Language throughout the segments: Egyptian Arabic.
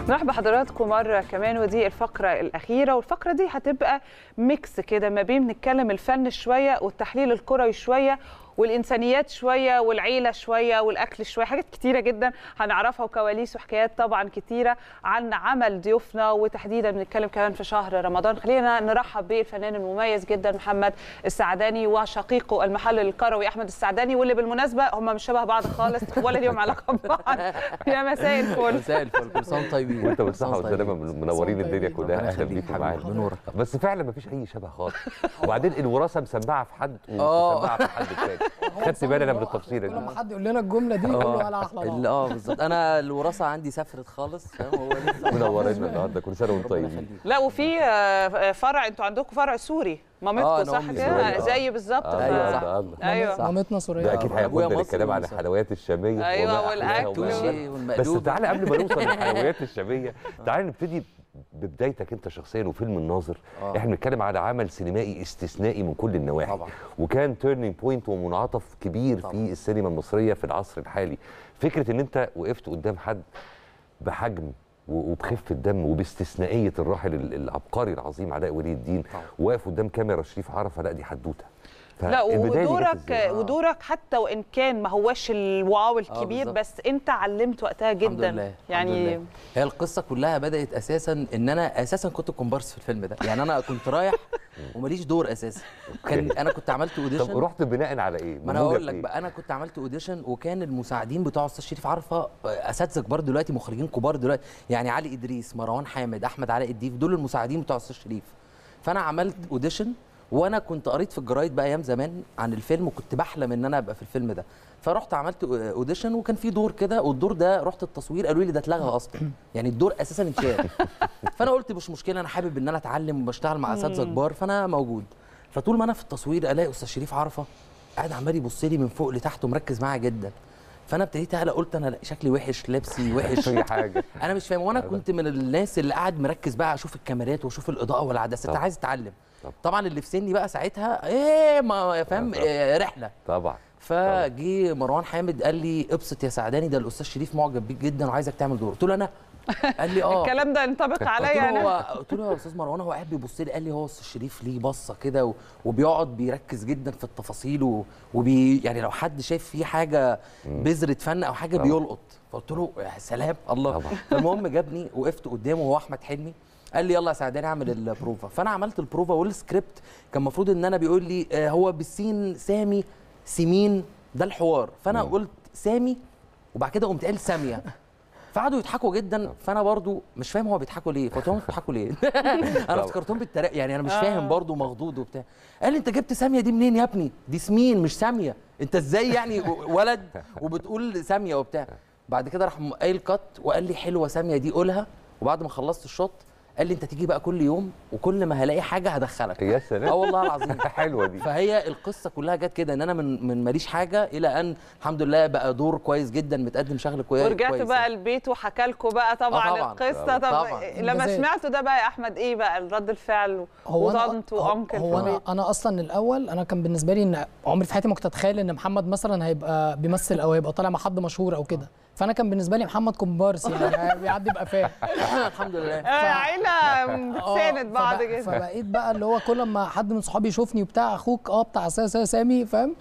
نرحب بحضراتكم مرة كمان ودي الفقرة الأخيرة والفقرة دي هتبقى ميكس كده ما بين نتكلم الفن شوية والتحليل الكروي شوية والإنسانيات شوية والعيلة شوية والأكل شوية حاجات كتيرة جدا هنعرفها وكواليس وحكايات طبعا كتيرة عن عمل ضيوفنا وتحديدا بنتكلم كمان في شهر رمضان خلينا نرحب بالفنان المميز جدا محمد السعداني وشقيقه المحلل الكروي أحمد السعداني واللي بالمناسبة هم مش شبه بعض خالص ولا ليهم علاقة ببعض يا مساء الفل مساء الفل كل سنه وانتم طيبين وانت كل بالصحه سنة وانتم والسلامه طيبين. منورين طيبين. الدنيا كلها ربنا اهلا يخليك بيكم حبيبي، معانا بنورك. بس فعلا ما فيش اي شبه خالص وبعدين الوراثه مسمعه في حد آه. ومسمعه في حد تاني خدت بالي انا من التفصيله كل ما دي حد يقول لنا الجمله دي يقول له انا احلى ال- طبعا. اه بالظبط انا الوراثه عندي سافرت خالص فاهم هو لسه منورين النهارده كل سنه وانتم ربنا طيبين يخليك لا وفي آه، فرع انتوا عندكم فرع سوري آه، مامتكم أنا صح أمي كده سورية، آه. زي بالظبط آه، أيوة، ف- صح. الله الله. ايوه صح. مامتنا سوريه ده اكيد أبويا هياخدنا مصري للكلام عن ومصري. الحلويات الشاميه أيوة، وما أحلاها والأكل وما والشيء أجملها. بس والمقلوب. تعالى قبل ما نوصل للحلويات الشاميه تعالى نبتدي ببدايتك انت شخصيا وفيلم الناظر آه. احنا بنتكلم على عمل سينمائي استثنائي من كل النواحي طبعا. وكان تيرنينج بوينت ومنعطف كبير طبعا. في السينما المصريه في العصر الحالي فكره ان انت وقفت قدام حد بحجم و- وبخفه دم وباستثنائيه الراحل ال- العبقري العظيم علاء ولي الدين طبعا. واقف قدام كاميرا شريف عرفه لا دي حدوته لا فالبداية دي جت ودورك إزاي؟ ودورك حتى وان كان ما هوش الواو الكبير بالظبط. بس انت علمت وقتها الحمد جدا لله الحمد يعني لله. هي القصه كلها بدات اساسا ان انا اساسا كنت كومبارس في الفيلم ده يعني انا كنت رايح وماليش دور اساسا كان انا كنت عملت طب اوديشن رحت بناء على ايه؟ ما انا موجة هقول في لك إيه؟ بقى انا كنت عملت اوديشن وكان المساعدين بتوع استاذ شريف عرفه اساتذه كبار دلوقتي مخرجين كبار دلوقتي يعني علي ادريس مروان حامد احمد علاء الديف دول المساعدين بتوع استاذ شريف فانا عملت اوديشن وانا كنت قريت في الجرايد بقى ايام زمان عن الفيلم وكنت بحلم ان انا ابقى في الفيلم ده فرحت عملت اوديشن وكان في دور كده والدور ده رحت التصوير قالوا لي ده اتلغى اصلا يعني الدور اساسا اتشال فانا قلت مش مشكله انا حابب ان انا اتعلم وبشتغل مع اساتذه كبار فانا موجود فطول ما انا في التصوير الاقي استاذ شريف عرفه قاعد عمال يبص لي من فوق لتحت ومركز معايا جدا فانا ابتديت اقلق قلت انا شكلي وحش لبسي وحش اي حاجه انا مش فاهم وانا كنت من الناس اللي قاعد مركز بقى اشوف الكاميرات واشوف الاضاءه والعدسات طبعا. عايز اتعلم طبعا. طبعا اللي في سني بقى ساعتها ايه ما فاهم طبعا. إيه رحله طبعا فجي مروان حامد قال لي ابسط يا سعداني ده الاستاذ شريف معجب بيك جدا وعايزك تعمل دور قلت له انا قال لي اه الكلام ده ينطبق قلت عليا له انا هو قلت له يا استاذ مروان هو قاعد بيبص لي قال لي هو استاذ شريف ليه بصه كده و- وبيقعد بيركز جدا في التفاصيل و- وبي يعني لو حد شايف فيه حاجه بذره فن او حاجه طبعا. بيلقط فقلت له يا سلام الله طبعا. فالمهم جابني وقفت قدامه وهو احمد حلمي قال لي يلا يا سعداني اعمل البروفا فانا عملت البروفا والسكريبت كان المفروض ان انا بيقول لي آه، هو بالسين سامي سمين ده الحوار فانا مم. قلت سامي وبعد كده قمت قايل ساميه فقعدوا يضحكوا جدا فانا برضو مش فاهم هو بيضحكوا ليه فقلت لهم بيضحكوا ليه انا افتكرتهم بالتريق يعني انا مش فاهم برضو مخضوض وبتاع قال لي انت جبت ساميه دي منين يا ابني دي سمين مش ساميه انت ازاي يعني ولد وبتقول ساميه وبتاع بعد كده راح قايل كات وقال لي حلوه ساميه دي قولها وبعد ما خلصت الشوط قال لي انت تيجي بقى كل يوم وكل ما هلاقي حاجه هدخلك يا سلام اه والله العظيم حلوه دي فهي القصه كلها جت كده ان انا من من ماليش حاجه الى ان الحمد لله بقى دور كويس جدا متقدم شغل كويس ورجعت كويس بقى يعني. البيت وحكى لكم بقى طبعا, آه طبعاً. القصه طب طبعاً. لما إنجازات. سمعتوا ده بقى يا احمد ايه بقى رد الفعل هو أنا- وطنط وانكل هو في انا البيت؟ انا اصلا الاول انا كان بالنسبه لي ان عمري في حياتي ما كنت اتخيل ان محمد مثلا هيبقى بيمثل او هيبقى طالع مع حد مشهور او كده فانا كان بالنسبه لي محمد كومبارس يعني بيعدي بقفاه الحمد لله آه، عيله ساند بعض فبق- كده فبقيت بقى اللي هو كل ما حد من صحابي يشوفني وبتاع اخوك اه بتاع سا سامي فاهم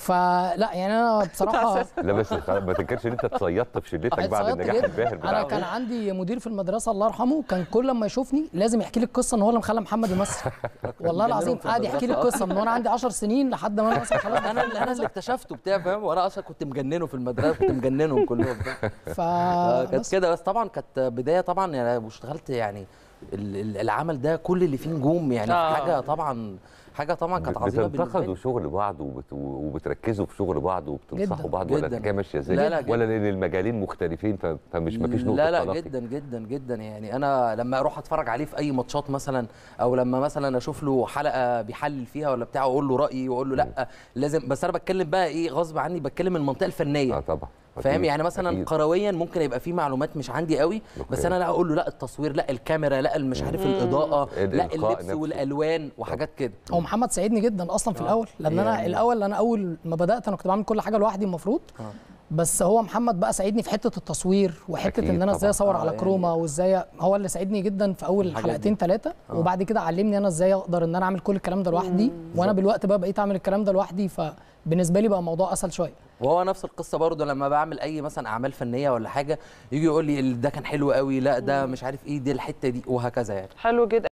فلا يعني انا بصراحه لا بس خ- ما تنكرش ان انت اتصيدت في شلتك بعد اتصيدت النجاح جداً. الباهر انا بتاعك كان عندي مدير في المدرسه الله يرحمه كان كل ما يشوفني لازم يحكي لي القصه ان هو اللي مخلى محمد يمثل والله العظيم في قعد يحكي لي المدرسة. القصه من وانا عندي 10 سنين لحد ما انا مثلا خلاص انا اللي انا اللي اكتشفته بتاع فاهم وانا اصلا كنت مجننه في المدرسه كنت مجننهم كلهم بتاع. ف آه، كانت بس كده بس طبعا كانت بدايه طبعا يعني واشتغلت يعني ال- ال- العمل ده كل اللي فيه نجوم يعني آه. حاجه طبعا حاجه طبعا كانت عظيمه بالنسبه بتنتقدوا لي شغل بعض وبت... وبتركزوا في شغل بعض وبتنصحوا جداً. بعض ولا جداً. الحكايه ماشيه ازاي لا، لا، جداً. ولا لان المجالين مختلفين ف... فمش مفيش نقطه لا لا تلاقي. جدا جدا جدا يعني انا لما اروح اتفرج عليه في اي ماتشات مثلا او لما مثلا اشوف له حلقه بيحلل فيها ولا بتاع واقول له رايي واقول له لا لازم بس انا بتكلم بقى ايه غصب عني بتكلم المنطقه الفنيه اه طبعا فاهم أكيد، يعني مثلا أكيد. قرويا ممكن يبقى في معلومات مش عندي قوي بس أوكي. انا لا اقول له لا التصوير لا الكاميرا لا مش عارف الاضاءه لا الإلقاء اللبس نفسه. والالوان وحاجات كده هو محمد ساعدني جدا اصلا في آه. الاول لان انا يعني- الاول انا اول ما بدات انا كنت بعمل كل حاجه لوحدي المفروض آه. بس هو محمد بقى ساعدني في حته التصوير وحته أكيد ان انا ازاي طبعاً. اصور آه، على يعني- كروما وازاي هو اللي ساعدني جدا في اول الحاجات حلقتين دي. ثلاثه آه. وبعد كده علمني انا ازاي اقدر ان انا اعمل كل الكلام ده لوحدي وانا بالوقت بقى بقيت اعمل الكلام ده لوحدي فبالنسبه لي بقى الموضوع اسهل شويه وهو نفس القصه برضه لما بعمل اي مثلا اعمال فنيه ولا حاجه يجي يقول لي ده كان حلو قوي لا ده مش عارف ايه دي الحته دي وهكذا يعني حلو جدا